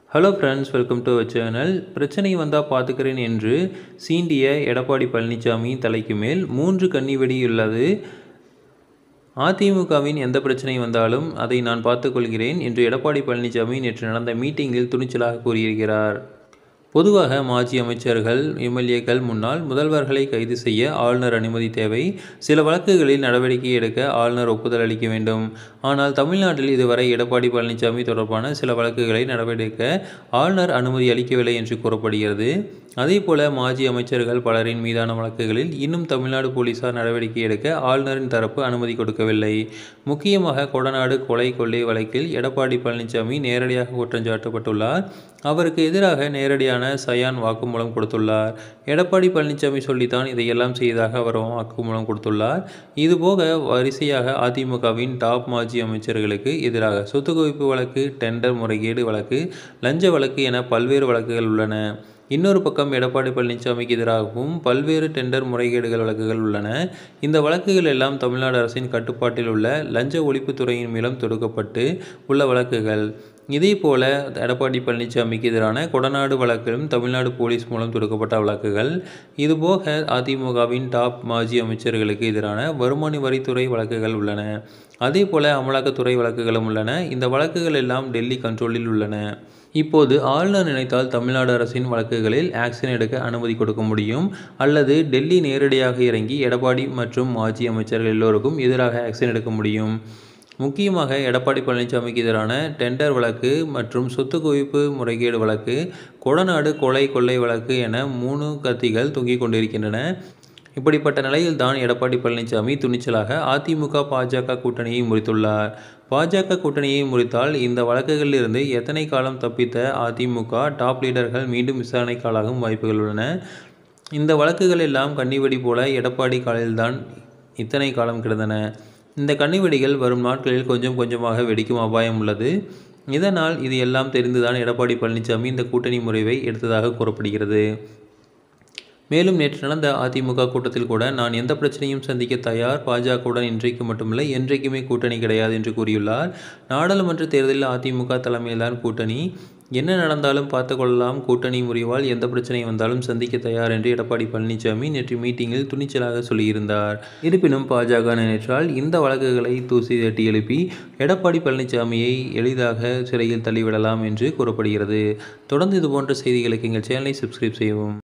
hello friends welcome to our channel பிரச்சனை வந்தால் பார்த்துக்கிறேன் என்று சீண்டிய எடப்பாடி பழனிசாமி தலைக்கு மேல் மூன்று கன்னி வெடி உள்ளது அதிமுகவின் எந்த பிரச்சனை வந்தாலும் அதை நான் பார்த்துக்கொள்கிறேன் என்று எடப்பாடி பழனிசாமி நேற்று நடந்த மீட்டிங்கில் துணிச்சலாக கூறியிருக்கிறார் பொதுவாக மாஜி அமைச்சர்கள் எம்எல்ஏக்கள் முன்னாள் முதல்வர்களை கைது செய்ய ஆளுநர் அனுமதி தேவை சில வழக்குகளில் நடவடிக்கை எடுக்க ஆளுநர் ஒப்புதல் அளிக்க வேண்டும் ஆனால் தமிழ்நாட்டில் இதுவரை எடப்பாடி பழனிசாமி தொடர்பான சில வழக்குகளை நடவடிக்க ஆளுநர் அனுமதி அளிக்கவில்லை என்று கூறப்படுகிறது அதேபோல மாஜி அமைச்சர்கள் பலரின் மீதான வழக்குகளில் இன்னும் தமிழ்நாடு போலீசார் நடவடிக்கை எடுக்க ஆளுநரின் தரப்பு அனுமதி கொடுக்கவில்லை முக்கியமாக கொடநாடு கொலை கொள்ளை வழக்கில் எடப்பாடி பழனிசாமி நேரடியாக குற்றஞ்சாட்டப்பட்டுள்ளார் அவருக்கு எதிராக நேரடியான சயான் வாக்குமூலம் கொடுத்துள்ளார் எடப்பாடி பழனிசாமி சொல்லித்தான் இதையெல்லாம் செய்ததாக அவர் வாக்குமூலம் கொடுத்துள்ளார் இதுபோக வரிசையாக அதிமுகவின் டாப் மாஜி அமைச்சர்களுக்கு எதிராக சொத்து குவிப்பு வழக்கு டெண்டர் முறைகேடு வழக்கு லஞ்ச வழக்கு என பல்வேறு வழக்குகள் உள்ளன இன்னொரு பக்கம் எடப்பாடி பழனிசாமிக்கு எதிராகவும் பல்வேறு டெண்டர் முறைகேடுகள் வழக்குகள் உள்ளன இந்த வழக்குகள் எல்லாம் தமிழ்நாடு அரசின் கட்டுப்பாட்டில் உள்ள லஞ்ச ஒழிப்புத்துறையின் மூலம் தொடுக்கப்பட்டு உள்ள வழக்குகள் இதே போல எடப்பாடி பழனிசாமிக்கு எதிரான கொடநாடு வழக்கிலும் தமிழ்நாடு போலீஸ் மூலம் தொடுக்கப்பட்ட வழக்குகள் இதுபோக அதிமுகவின் டாப் மாஜி அமைச்சர்களுக்கு எதிரான வருமான வரித்துறை வழக்குகள் உள்ளன அதே போல அமலாக்கத்துறை வழக்குகளும் உள்ளன இந்த வழக்குகள் எல்லாம் டெல்லி கண்ட்ரோலில் உள்ளன இப்போது ஆளுநர் நினைத்தால் தமிழ்நாடு அரசின் வழக்குகளில் ஆக்ஷன் எடுக்க அனுமதி கொடுக்க முடியும் அல்லது டெல்லி நேரடியாக இறங்கி எடப்பாடி மற்றும் மாஜி அமைச்சர்கள் எல்லோருக்கும் எதிராக ஆக்ஷன் எடுக்க முடியும் முக்கியமாக எடப்பாடி பழனிசாமிக்கு எதிரான டெண்டர் வழக்கு மற்றும் சொத்து குவிப்பு முறைகேடு வழக்கு கொடநாடு கொலை கொள்ளை வழக்கு என மூணு கத்திகள் தொங்கிக் கொண்டிருக்கின்றன இப்படிப்பட்ட நிலையில் தான் எடப்பாடி பழனிசாமி துணிச்சலாக அதிமுக பாஜக கூட்டணியை முறித்துள்ளார் பாஜக கூட்டணியை முறித்தால் இந்த வழக்குகளிலிருந்து எத்தனை காலம் தப்பித்த அதிமுக டாப் லீடர்கள் மீண்டும் விசாரணைக்கு ஆளாகும் வாய்ப்புகள் உள்ளன இந்த வழக்குகள் எல்லாம் கன்னிவெடி போல எடப்பாடி காலில்தான் இத்தனை காலம் கிடந்தன இந்த கன்னிவெடிகள் வரும் நாட்களில் கொஞ்சம் கொஞ்சமாக வெடிக்கும் அபாயம் உள்ளது இதனால் இது எல்லாம் தெரிந்துதான் எடப்பாடி பழனிசாமி இந்த கூட்டணி முறைவை எடுத்ததாக கூறப்படுகிறது மேலும் நேற்று நடந்த அதிமுக கூட்டத்தில் கூட நான் எந்த பிரச்சனையும் சந்திக்க தயார் பாஜகவுடன் இன்றைக்கு மட்டுமில்லை என்றைக்குமே கூட்டணி கிடையாது என்று கூறியுள்ளார் நாடாளுமன்ற தேர்தலில் அதிமுக தலைமையில்தான் கூட்டணி என்ன நடந்தாலும் பார்த்து கொள்ளலாம் கூட்டணி முறிவால் எந்த பிரச்சனை வந்தாலும் சந்திக்க தயார் என்று எடப்பாடி பழனிசாமி நேற்று மீட்டிங்கில் துணிச்சலாக சொல்லியிருந்தார் இருப்பினும் பாஜக நினைத்தால் இந்த வழக்குகளை தூசி தட்டி எழுப்பி எடப்பாடி பழனிசாமியை எளிதாக சிறையில் தள்ளிவிடலாம் என்று கூறப்படுகிறது தொடர்ந்து இதுபோன்ற செய்திகளுக்கு எங்கள் சேனலை சப்ஸ்கிரைப் செய்யவும்